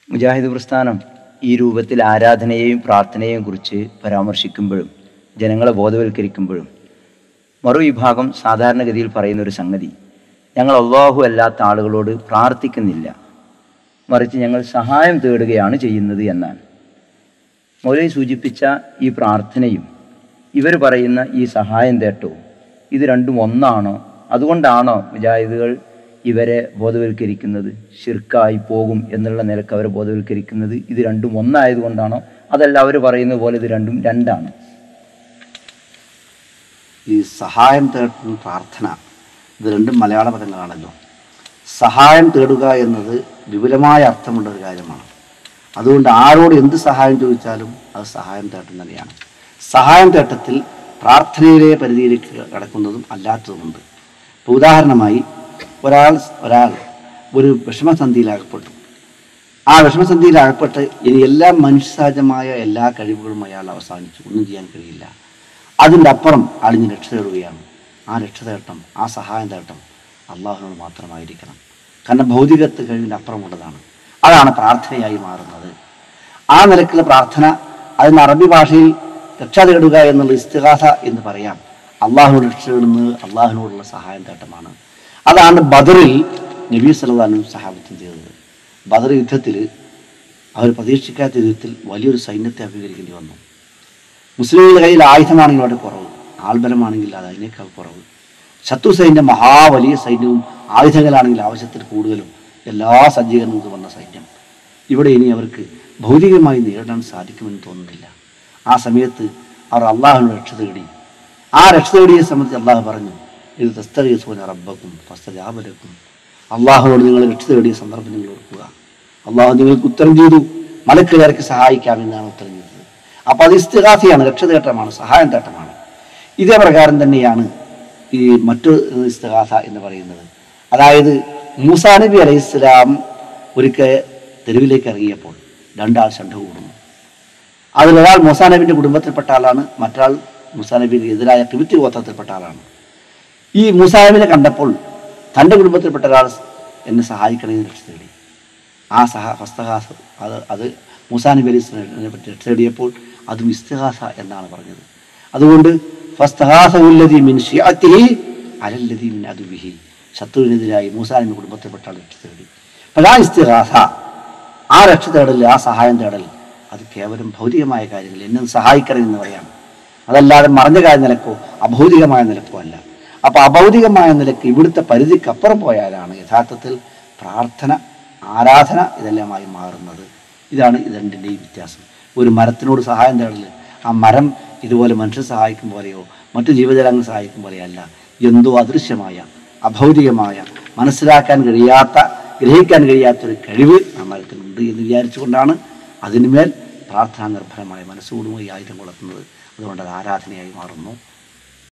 മുജാഹിദ് പ്രസ്ഥാനം ഈ രൂപത്തിൽ ആരാധനയെയും പ്രാർത്ഥനയെയും കുറിച്ച് പരാമർശിക്കുമ്പോഴും ജനങ്ങളെ ബോധവൽക്കരിക്കുമ്പോഴും മറുവിഭാഗം സാധാരണഗതിയിൽ പറയുന്ന ഒരു സംഗതി ഞങ്ങൾ അള്ളാഹു അല്ലാത്ത ആളുകളോട് പ്രാർത്ഥിക്കുന്നില്ല മറിച്ച് ഞങ്ങൾ സഹായം തേടുകയാണ് ചെയ്യുന്നത് എന്നാണ് മൗലവി സൂചിപ്പിച്ച ഈ പ്രാർത്ഥനയും ഇവർ പറയുന്ന ഈ സഹായം തേട്ടവും ഇത് രണ്ടും ഒന്നാണോ അതുകൊണ്ടാണോ മുജാഹിദുകൾ ഇവരെ ബോധവൽക്കരിക്കുന്നത് ഷിർക്കായി പോകും എന്നുള്ള നിലക്ക് അവരെ ബോധവൽക്കരിക്കുന്നത് ഇത് രണ്ടും ഒന്നായതുകൊണ്ടാണോ അതല്ല അവർ പറയുന്ന പോലെ ഇത് രണ്ടും രണ്ടാണ് ഈ സഹായം തേടുന്ന പ്രാർത്ഥന ഇത് രണ്ടും മലയാള പദങ്ങളാണല്ലോ സഹായം തേടുക എന്നത് വിപുലമായ അർത്ഥമുള്ള ഒരു കാര്യമാണ് അതുകൊണ്ട് ആരോട് എന്ത് സഹായം ചോദിച്ചാലും അത് സഹായം തേട്ടം തന്നെയാണ് സഹായം തേട്ടത്തിൽ പ്രാർത്ഥനയിലെ പരിധിയിലേക്ക് കടക്കുന്നതും അല്ലാത്തതുമുണ്ട് ഇപ്പോൾ ഉദാഹരണമായി ഒരാൾ ഒരാൾ ഒരു വിഷമസന്ധിയിലകപ്പെട്ടു ആ വിഷമസന്ധിയിലകപ്പെട്ട് ഇനി എല്ലാ മനുഷ്യസഹജമായ എല്ലാ കഴിവുകളും അയാൾ അവസാനിച്ചു ഒന്നും ചെയ്യാൻ കഴിയില്ല അതിൻ്റെ അപ്പുറം അളിഞ്ഞ് രക്ഷ തേടുകയാണ് ആ രക്ഷ തേട്ടം ആ സഹായം തേട്ടം അള്ളാഹുവിനോട് മാത്രമായിരിക്കണം കാരണം ഭൗതികത്ത് കഴിവിൻ്റെ അപ്പുറമുള്ളതാണ് അതാണ് പ്രാർത്ഥനയായി മാറുന്നത് ആ നിലക്കുള്ള പ്രാർത്ഥന അതിന് അറബി ഭാഷയിൽ രക്ഷ തേടുക എന്നുള്ള ഇസ്തിഹാസ എന്ന് പറയാം അള്ളാഹുനോട് രക്ഷ തേടുന്നത് അള്ളാഹുവിനോടുള്ള സഹായം തേട്ടമാണ് അതാണ് ബദറിൽ നബി സല്ലാനും സഹാബത്തും ചെയ്തത് ബദർ യുദ്ധത്തിൽ അവർ പ്രതീക്ഷിക്കാത്ത യുദ്ധത്തിൽ വലിയൊരു സൈന്യത്തെ അഭിമുഖീകരിക്കേണ്ടി വന്നു മുസ്ലിങ്ങളുടെ കയ്യിൽ ആയുധമാണെങ്കിൽ അവിടെ കുറവ് ആൾബലമാണെങ്കിൽ അത് അതിനേക്കാൾ കുറവ് ശത്രു സൈന്യം മഹാവലിയ സൈന്യവും ആയുധങ്ങളാണെങ്കിൽ ആവശ്യത്തിന് കൂടുതലും എല്ലാ സജ്ജീകരണങ്ങളും വന്ന സൈന്യം ഇവിടെ ഇനി അവർക്ക് ഭൗതികമായി നേരിടാൻ സാധിക്കുമെന്ന് തോന്നുന്നില്ല ആ സമയത്ത് അവർ അള്ളാഹുവിനോട് രക്ഷ തേടി ആ രക്ഷ തേടിയെ സംബന്ധിച്ച് അള്ളാഹു പറഞ്ഞു ഇത് തസ്തീസൂന റബ്ബക്കും ഫസ്തജാബലക്കും അള്ളാഹുനോട് നിങ്ങൾ രക്ഷ തേടിയ സന്ദർഭം നിങ്ങൾ ഓർക്കുക അള്ളാഹു നിങ്ങൾക്ക് ഉത്തരം ചെയ്തു മലക്കുകാർക്ക് സഹായിക്കാമെന്നാണ് ഉത്തരം ചെയ്തത് അപ്പോൾ അത് ഇസ്തിഹാസിയാണ് രക്ഷതേട്ടമാണ് സഹായം തേട്ടമാണ് ഇതേ പ്രകാരം തന്നെയാണ് ഈ മറ്റു ഇസ്തിഹാസ എന്ന് പറയുന്നത് അതായത് മൂസാ നബി അലൈഹി ഇസ്ലാം ഒരിക്കൽ തെരുവിലേക്ക് ഇറങ്ങിയപ്പോൾ രണ്ടാൾ ശണ്ട കൂടുന്നു അതിലൊരാൾ മൂസാ നബിൻ്റെ കുടുംബത്തിൽപ്പെട്ട ആളാണ് മറ്റൊരാൾ മൂസാ നബിക്ക് എതിരായ കിബിത്തി ഗോത്രത്തിൽപ്പെട്ട ആളാണ് ഈ മൂസാ നബിനെ കണ്ടപ്പോൾ തൻ്റെ കുടുംബത്തിൽപ്പെട്ട ഒരാൾ എന്നെ സഹായിക്കണമെന്ന് രക്ഷ തേടി ആ സഹ ഹസ്തഹാസ അത് അത് മൂസാ നബി അലൈഹി സ്വലാമിനെ പറ്റി രക്ഷ തേടിയപ്പോൾ അതും ഇസ്തിഹാസ എന്നാണ് പറഞ്ഞത് അതുകൊണ്ട് ഫസ്തഹാസഉല്ലദി മിൻ ഷിഅത്തിഹി അലല്ലദി മിൻ അദുബിഹി ശത്രുവിനെതിരായി മൂസാ നബി കുടുംബത്തിൽപ്പെട്ട ആൾ രക്ഷ തേടി അപ്പോൾ ആ ഇസ്തിഹാസ ആ രക്ഷ തേടൽ ആ സഹായം തേടൽ അത് കേവലം ഭൗതികമായ കാര്യങ്ങൾ എന്നെ സഹായിക്കണം എന്ന് പറയാം അതല്ലാതെ മറഞ്ഞ കാര്യം നിലക്കോ അഭൗതികമായ നിലക്കോ അല്ല അപ്പോൾ അഭൗതികമായ നിലക്ക് ഇവിടുത്തെ പരിധിക്കപ്പുറം പോയാലാണ് യഥാർത്ഥത്തിൽ പ്രാർത്ഥന ആരാധന ഇതെല്ലാമായി മാറുന്നത് ഇതാണ് ഇത് രണ്ടിൻ്റെയും വ്യത്യാസം ഒരു മരത്തിനോട് സഹായം തേടൽ ആ മരം ഇതുപോലെ മനുഷ്യർ സഹായിക്കും പോലെയോ മറ്റു ജീവജാലങ്ങൾ സഹായിക്കും പോലെയല്ല എന്തോ അദൃശ്യമായ അഭൗതികമായ മനസ്സിലാക്കാൻ കഴിയാത്ത ഗ്രഹിക്കാൻ കഴിയാത്തൊരു കഴിവ് ആ മരത്തിനുണ്ട് എന്ന് വിചാരിച്ചുകൊണ്ടാണ് അതിന്മേൽ പ്രാർത്ഥനാ നിർഭരമായ മനസ്സോടുമായി ആയുധം കൊളുത്തുന്നത് അതുകൊണ്ട് അത് ആരാധനയായി മാറുന്നു